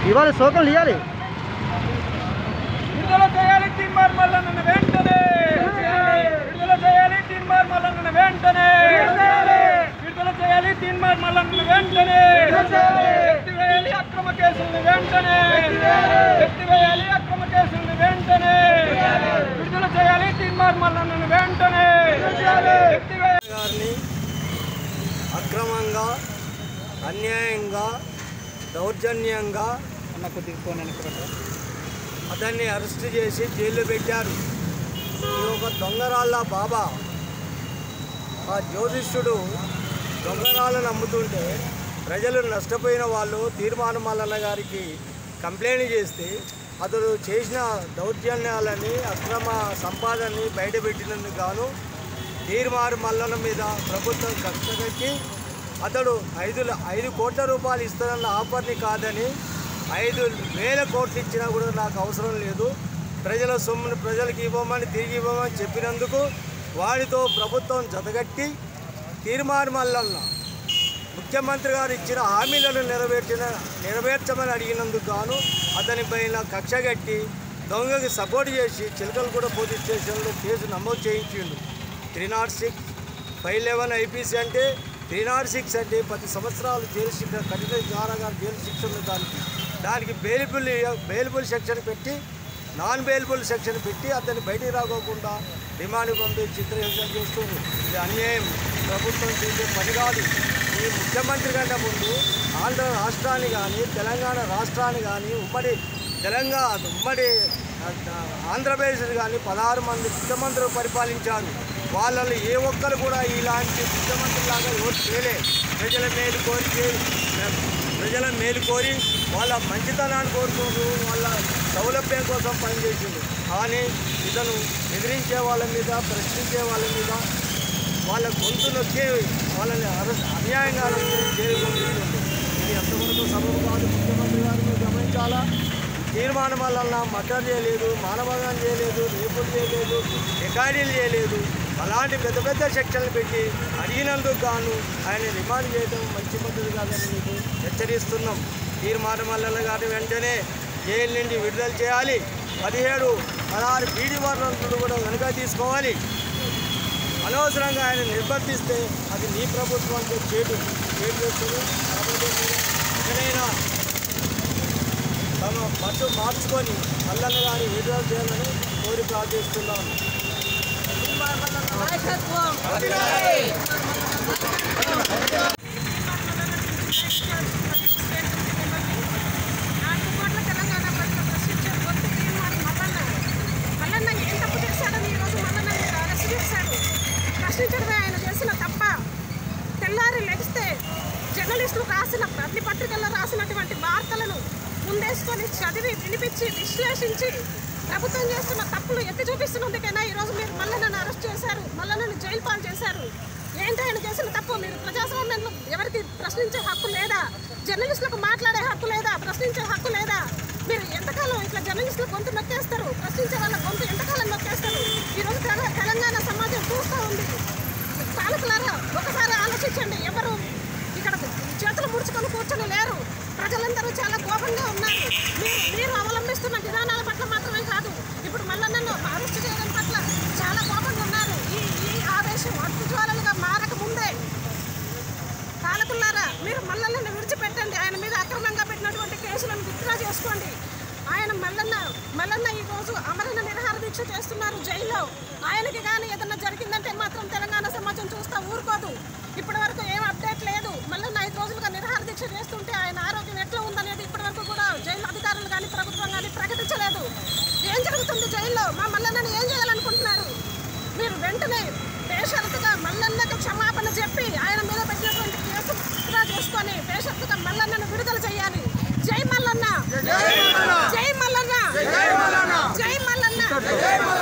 ఇవాళ శోకం ఇవ్వాలి విడుదల చేయాలి తీన్మార్ మల్లన్న వెంటనే విడుదల చేయాలి తీన్మార్ మల్లన్న వెంటనే విడుదల చేయాలి తీన్మార్ మల్లన్న వెంటనే ఎత్తివేయాలి అక్రమ కేసులను వెంటనే ఎత్తివేయాలి అక్రమ కేసులను వెంటనే విడుదల చేయాలి తీన్మార్ మల్లన్న వెంటనే ఎత్తివేయాలి గారిని అక్రమంగా అన్యాయంగా దౌర్జన్యంగా అన్న కొద్దిగా ఫోన్ అతన్ని అరెస్ట్ చేసి జైల్లో పెట్టారు ఈ ఒక దొంగరాళ్ళ బాబా ఆ జ్యోతిష్యుడు దొంగరాళ్ళను అమ్ముతుంటే ప్రజలు నష్టపోయిన వాళ్ళు తీర్మానం మల్లన్న గారికి కంప్లైంట్ చేస్తే అతడు చేసిన దౌర్జన్యాలని అక్రమ సంపాదనని బయటపెట్టినందుకు గాను తీర్మారు మల్లన్న మీద ప్రభుత్వం కక్ష కట్టి అతడు ఐదు ల- ఐదు కోట్ల రూపాయలు ఇస్తానన్న ఆఫర్ని కాదని ఐదు వేల కోట్లు ఇచ్చినా కూడా నాకు అవసరం లేదు ప్రజల సొమ్మును ప్రజలకు ఇవ్వమని తిరిగి ఇవ్వమని చెప్పినందుకు వాడితో ప్రభుత్వం జతగట్టి తీర్మానం మల్లన్న ముఖ్యమంత్రి గారు ఇచ్చిన హామీలను నెరవేర్చిన నెరవేర్చమని అడిగినందుకు గాను అతని పైన కక్ష కట్టి దొంగకి సపోర్ట్ చేసి చిలకలగూడ పోలీస్ స్టేషన్లో కేసు నమోదు చేయించిండు three not six five eleven IPC అంటే త్రీ నాట్ సిక్స్ అంటే పది సంవత్సరాలు జైలు శిక్ష కఠిన కారాగార జైలు శిక్ష ఉంది దానికి దానికి బెయిలబుల్ బెయిలబుల్ సెక్షన్ పెట్టి నాన్ బెయిలబుల్ సెక్షన్ పెట్టి అతన్ని బయటికి రాకోకుండా రిమాండ్ పంపి చిత్రహింస చేస్తుంది ఇది అన్యాయం ప్రభుత్వం చేసే పని కాదు ఈ ముఖ్యమంత్రి కంటే ముందు ఆంధ్ర రాష్ట్రాన్ని కానీ తెలంగాణ రాష్ట్రాన్ని కానీ ఉమ్మడి తెలంగాణ ఉమ్మడి ఆ, ఆంధ్రప్రదేశ్ కానీ పదహారు మంది ముఖ్యమంత్రులు పరిపాలించారు వాళ్ళలో ఏ ఒక్కరు కూడా ఇలాంటి ముఖ్యమంత్రిలాగా ఓటు చేయలే ప్రజల మేలు కోరి చే- ప్రజల మేలు కోరి వాళ్ళ మంచితనాన్ని కోరుకుంటూ వాళ్ళ సౌలభ్యం కోసం పనిచేసిండు కానీ ఇతను ఎదిరించే వాళ్ళ మీద ప్రశ్నించే వాళ్ళ మీద వాళ్ళ గొంతు నొక్కి వాళ్ళని అరెస్ట్ అన్యాయంగా అరెస్ట్ చేసి జైలు పంపిస్తుంది ఇది ఎంతవరకు సబబు కాదు ముఖ్యమంత్రి గారు మీరు గమనించాలా తీర్మానం వల్ల మర్డర్ చేయలేదు మానభంగం చేయలేదు రేపులు చేయలేదు రికార్డీలు చేయలేదు అలాంటి పెద్ద పెద్ద సెక్షన్లు పెట్టి అడిగినందుకు గాను ఆయన రిమాండ్ చేయడం మంచి పద్ధతి కాదని మీకు హెచ్చరిస్తున్నాం తీర్మానం వల్ల గారి వెంటనే జైలు నుండి విడుదల చేయాలి పదిహేడు పదహారు బీడీ వర్ణులు కూడా వెనుక తీసుకోవాలి అనవసరంగా ఆయన నిర్వర్తిస్తే అది నీ ప్రభుత్వానికి చేటు చేటు చేస్తుంది కాబట్టి మీరు ఎక్కడైనా తమ పట్టు మార్చుకొని మల్లన్న గారి విడుదల చేయాలని కోరి ప్రార్థిస్తున్నాను నాలుగు కోట్ల తెలంగాణ ప్రజలు ప్రశ్నించారు గొంతు తీర్మానం మల్లన్న మల్లన్న ఏం తప్పు చేశాడని ఈరోజు మల్లన్న మీద అరెస్ట్ చేశాడు ప్రశ్నించడమే ఆయన చేసిన తప్ప తెల్లారి లెగిస్తే జర్నలిస్టులు రాసిన అన్ని పత్రికల్లో రాసినటువంటి వార్తలను ముందేసుకొని చదివి వినిపించి విశ్లేషించి ప్రభుత్వం చేస్తున్న తప్పులు ఎత్తి చూపిస్తున్నందుకైనా ఈరోజు మీరు మల్లన్నను అరెస్ట్ చేశారు మల్లన్నను జైలు పాలు చేశారు ఏంటి ఆయన చేసిన తప్పు మీరు ప్రజాస్వామ్యంలో ఎవరికి ప్రశ్నించే హక్కు లేదా జర్నలిస్టులకు మాట్లాడే హక్కు లేదా ప్రశ్నించే హక్కు లేదా మీరు ఎంతకాలం ఇట్లా జర్నలిస్టుల గొంతు నొక్కేస్తారు ప్రశ్నించే వాళ్ళ గొంతు ఎంతకాలం నొక్కేస్తారు ఈరోజు తెల- తెలంగాణ సమాజం చూస్తూ ఉంది పాలకులారా ఒకసారి ఆలోచించండి ఎవరు ఇక్కడ చేతులు ముడుచుకొని కూర్చొని లేరు ప్రజలందరూ చాలా కోపంగా ఉన్నారు మీరు మీరు అవలంబిస్తున్న విధానాల పట్ల మాత్రమే కాదు ఇప్పుడు మళ్ళీ నన్ను అరెస్ట్ చేయడం పట్ల చాలా కోపంగా ఉన్నారు ఈ ఈ ఆవేశం అగ్నిజ్వాలలుగా మారక ముందే పాలకులారా మీరు మల్లన్నను విడిచిపెట్టండి ఆయన మీద అక్రమంగా పెట్టినటువంటి కేసులను విత్డ్రా చేసుకోండి ఆయన మల్లన్న మల్లన్న ఈ రోజు అమరణ నిరహార దీక్ష చేస్తున్నారు జైల్లో ఆయనకి కానీ ఏదన్నా జరిగిందంటే మాత్రం తెలంగాణ సమాజం చూస్తా ఊరుకోదు ఇప్పటి వరకు ఏం అప్డేట్ లేదు మల్లన్న ఐదు రోజులుగా నిరహార దీక్ష చేస్తుంటే ఆయన ఆరోగ్యం ఎట్లా ఉందనేది ఇప్పటి వరకు కూడా జైలు అధికారులు కానీ ప్రభుత్వం కానీ ప్రకటించలేదు ఏం జరుగుతుంది జైల్లో మా మల్లన్నని ఏం చేయాలనుకుంటున్నారు మీరు వెంటనే బేషరతుగా మల్లన్నకు క్షమాపణ చెప్పి ఆయన మీద పెట్టినటువంటి కేసు విత్డ్రా చేసుకొని బేషరతుగా మల్లన్నను విడుదల చేయాలి జై మల్లన్న జై మల్లన్న జై మల్లన్న